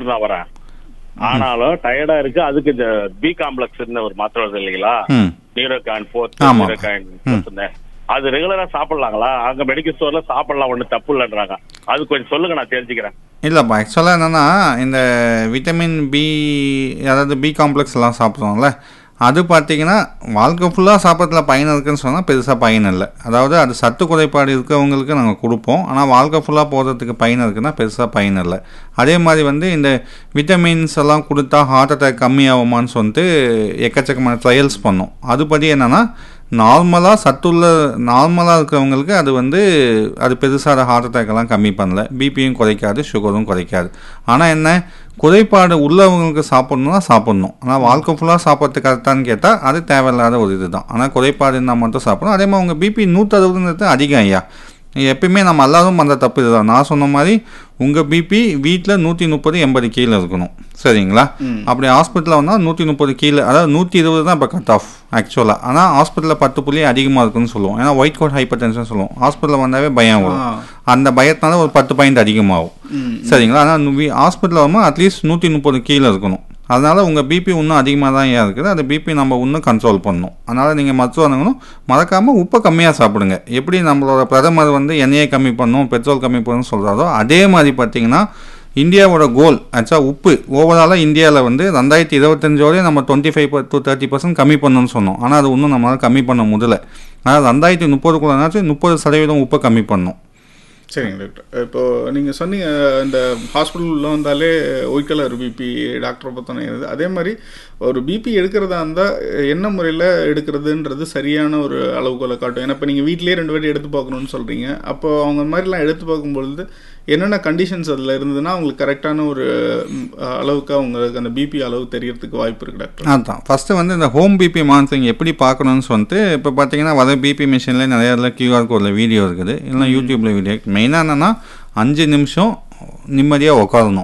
சாப்பிட்டு தான் வரேன் ஆனாலும் டயர்டா இருக்கு அதுக்கு இந்த பி காம்ப்ளெக்ஸ் ஒரு மாத்திரை வருது இல்லைங்களா ம் நியூரோகான் ஃபோர்த் ஆமா. நியூரோகான் அது ரெகுலரா சாப்பிடலாங்களா அங்க மெடிக்கல் ஸ்டோர்ல சாப்பிடலாம் ஒண்ணு தப்பு இல்லைன்றாங்க அது கொஞ்சம் சொல்லுங்க நான் தெரிஞ்சுக்கிறேன் இல்லைப்பா ஆக்சுவலாக என்னென்னா இந்த விட்டமின் பி அதாவது பி காம்ப்ளெக்ஸ் எல்லாம் சாப்பிட்றோம்ல அது பார்த்தீங்கன்னா வாழ்க்கை ஃபுல்லாக சாப்பிட்றதுல பயன் இருக்குன்னு சொன்னால் பெருசாக பயன் இல்லை அதாவது அது சத்து குறைபாடு இருக்கவங்களுக்கு நாங்கள் கொடுப்போம் ஆனால் வாழ்க்கை ஃபுல்லாக போகிறதுக்கு பயன் இருக்குன்னா பெருசாக பயன் இல்லை அதே மாதிரி வந்து இந்த விட்டமின்ஸ் எல்லாம் கொடுத்தா ஹார்ட் அட்டாக் கம்மியாகுமான்னு சொல்லிட்டு எக்கச்சக்கமான ட்ரையல்ஸ் பண்ணோம் அதுபடி என்னென்னா நார்மலாக சத்துள்ள நார்மலாக இருக்கிறவங்களுக்கு அது வந்து அது பெருசாக ஹார்ட் அட்டாக் எல்லாம் கம்மி பண்ணல பிபியும் குறைக்காது சுகரும் குறைக்காது ஆனால் என்ன குறைபாடு உள்ளவங்களுக்கு சாப்பிட்ணுன்னா சாப்பிட்ணும் ஆனால் வாழ்க்கை ஃபுல்லாக சாப்பிட்றது கரெக்டான்னு கேட்டால் அது தேவையில்லாத ஒரு இதுதான் ஆனால் குறைபாடு இருந்தால் மட்டும் சாப்பிடணும் அதே மாதிரி உங்கள் பிபி நூற்றறுபதுன்றது அதிகம் ஐயா எப்பயுமே நம்ம எல்லாரும் பண்ணுற தப்பு இதுதான் நான் சொன்ன மாதிரி உங்கள் பிபி வீட்டில் நூற்றி முப்பது எண்பது கீழே இருக்கணும் சரிங்களா அப்படி ஹாஸ்பிட்டலில் வந்தால் நூற்றி முப்பது கீழே அதாவது நூற்றி இருபது தான் இப்போ கட் ஆஃப் ஆக்சுவலாக ஆனால் ஹாஸ்பிட்டலில் பத்து புள்ளி அதிகமாக இருக்குன்னு சொல்லுவோம் ஏன்னா ஒயிட் கோட் ஹைப்பர் டென்ஷன் சொல்லுவோம் ஹாஸ்பிட்டலில் வந்தாவே பயம் வரும் அந்த பயத்தினால ஒரு பத்து பாயிண்ட் அதிகமாகும் சரிங்களா ஆனால் ஹாஸ்பிட்டலில் வரும்போது அட்லீஸ்ட் நூற்றி முப்பது கீழே இருக்கணும் அதனால் உங்கள் பிபி இன்னும் அதிகமாக தான் ஏன் இருக்குது அந்த பிபி நம்ம இன்னும் கண்ட்ரோல் பண்ணணும் அதனால் நீங்கள் மருத்துவம் அணுகணும் மறக்காமல் உப்பை கம்மியாக சாப்பிடுங்க எப்படி நம்மளோட பிரதமர் வந்து எண்ணெயை கம்மி பண்ணணும் பெட்ரோல் கம்மி பண்ணணும்னு சொல்கிறாரோ அதே மாதிரி பார்த்தீங்கன்னா இந்தியாவோட கோல் ஆக்சுவலாக உப்பு ஓவராலாக இந்தியாவில் வந்து ரெண்டாயிரத்தி இருபத்தஞ்சோடய நம்ம twenty five to thirty percent கம்மி பண்ணணும்னு சொன்னோம் ஆனால் அது இன்னும் நம்மளால் கம்மி பண்ண முடியல அதாவது ரெண்டாயிரத்தி முப்பதுக்குள்ளனாச்சும் முப்பது சதவீதம் உப்பை கம்மி பண்ணணும் சரிங்க டாக்டர் இப்போ நீங்கள் சொன்னீங்க இந்த ஹாஸ்பிட்டலில் வந்தாலே ஒயிட் கலர் பிபி டாக்டரை பார்த்தோன்னே இது அதே மாதிரி ஒரு பிபி எடுக்கிறதா இருந்தால் என்ன முறையில் எடுக்கிறதுன்றது சரியான ஒரு அளவுகோலை காட்டும் ஏன்னா இப்போ நீங்கள் வீட்டிலேயே ரெண்டு வாட்டி எடுத்து பார்க்கணுன்னு சொல்கிறீங்க அப்போ அவங்க மாதிரிலாம் எடுத்து பார்க்கும்பொழுது என்னென்ன கண்டிஷன்ஸ் அதில் இருந்ததுன்னா அவங்களுக்கு கரெக்டான ஒரு ம், அளவுக்கு அவங்களுக்கு அந்த பிபி அளவு தெரியறதுக்கு வாய்ப்பு இருக்குது டாக்டர் அதான் ஃபஸ்ட்டு வந்து இந்த ஹோம் பிபி மானிட்டரிங் எப்படி பார்க்கணும்னு சொல்லிட்டு இப்போ பார்த்தீங்கன்னா வர பிபி மிஷினில் நிறைய இதில் கியூஆர் கோடில் வீடியோ இருக்குது இல்லைனா யூடியூப்பில் வீடியோ மெயினாக என்னென்னா அஞ்சு நிமிஷம் நிம்மதியாக உட்காரணும்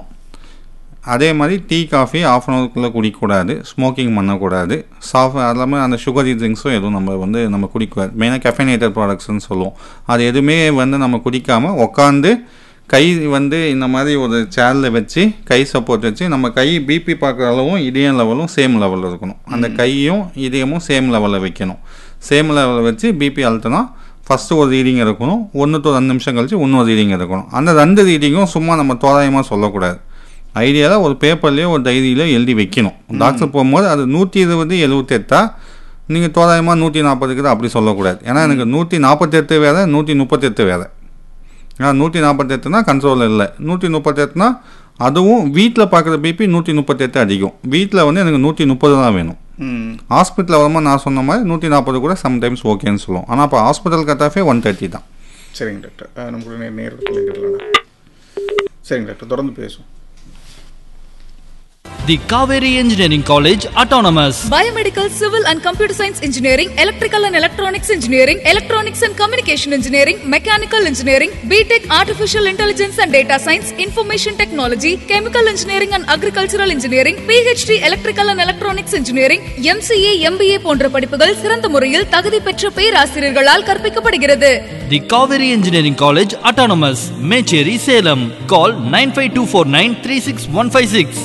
அதே மாதிரி டீ காஃபி ஆஃப் அன் ஹவருக்குள்ளே குடிக்கக்கூடாது ஸ்மோக்கிங் பண்ணக்கூடாது சாஃப் அது இல்லாமல் அந்த சுகரி ட்ரிங்க்ஸும் எதுவும் நம்ம வந்து நம்ம குடிக்கக்கூடாது மெயினாக கெஃபனேட்டட் ப்ராடக்ட்ஸ்னு சொல்லுவோம் அது எதுவுமே வந்து நம்ம குடிக்காமல் உட்காந்து கை வந்து இந்த மாதிரி ஒரு சேரில் வச்சு கை சப்போர்ட் வச்சு நம்ம கை பிபி பார்க்குற அளவும் இதயம் லெவலும் சேம் லெவலில் இருக்கணும் அந்த கையும் இதயமும் சேம் லெவலில் வைக்கணும் சேம் லெவலில் வச்சு பிபி அழுத்தினா ஃபஸ்ட்டு ஒரு ரீடிங் இருக்கணும் ஒன்று to ரெண்டு நிமிஷம் கழிச்சு இன்னொரு ரீடிங் இருக்கணும் அந்த ரெண்டு ரீடிங்கும் சும்மா நம்ம தோராயமாக சொல்லக்கூடாது ஐடியாவில் ஒரு பேப்பர்லேயோ ஒரு டைரியிலோ எழுதி வைக்கணும் டாக்டர் போகும்போது அது நூற்றி இருபது எழுபத்தெட்டா நீங்கள் தோராயமாக நூற்றி நாற்பதுக்கு தான் அப்படி சொல்லக்கூடாது ஏன்னா எனக்கு நூற்றி நாற்பத்தெட்டு வேறு நூற்றி முப்பத்தெட்டு வேறு ஏன்னா நூற்றி நாற்பத்தெட்டுனா கண்ட்ரோல் இல்லை நூற்றி முப்பத்தெட்டுனா அதுவும் வீட்டில் பார்க்குற பிபி நூற்றி முப்பத்தெட்டு அதிகம் வீட்டில் வந்து எனக்கு நூற்றி முப்பது தான் வேணும் ம் ஹாஸ்பிட்டலில் வரும்போது நான் சொன்ன மாதிரி நூற்றி நாற்பது கூட சம்டைம்ஸ் ஓகேன்னு சொல்லுவோம் ஆனால் இப்போ ஹாஸ்பிட்டல் கட்டாஃபே ஒன் தேர்ட்டி தான் சரிங்க டாக்டர் அஹ் நம்ம கூட நேரத்தில் கேட்கலாம் சரிங்க டாக்டர் தொடர்ந்து பேசுவோம் The Kaveri Engineering College Autonomous. Biomedical, Civil and Computer Science Engineering, Electrical and Electronics Engineering, Electronics and Communication Engineering, Mechanical Engineering, BTech Artificial Intelligence and Data Science, Information Technology, Chemical Engineering and Agricultural Engineering, PhD Electrical and Electronics Engineering, MCA, MBA போன்ற படிப்புகள் சிறந்த முறையில் தகுதி பெற்ற பேராசிரியர்களால் கற்பிக்கப்படுகிறது The Kaveri Engineering College Autonomous. Mecheri Salem. Call 95249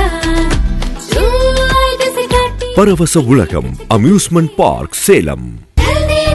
பரவச உலகம் amusement park Salem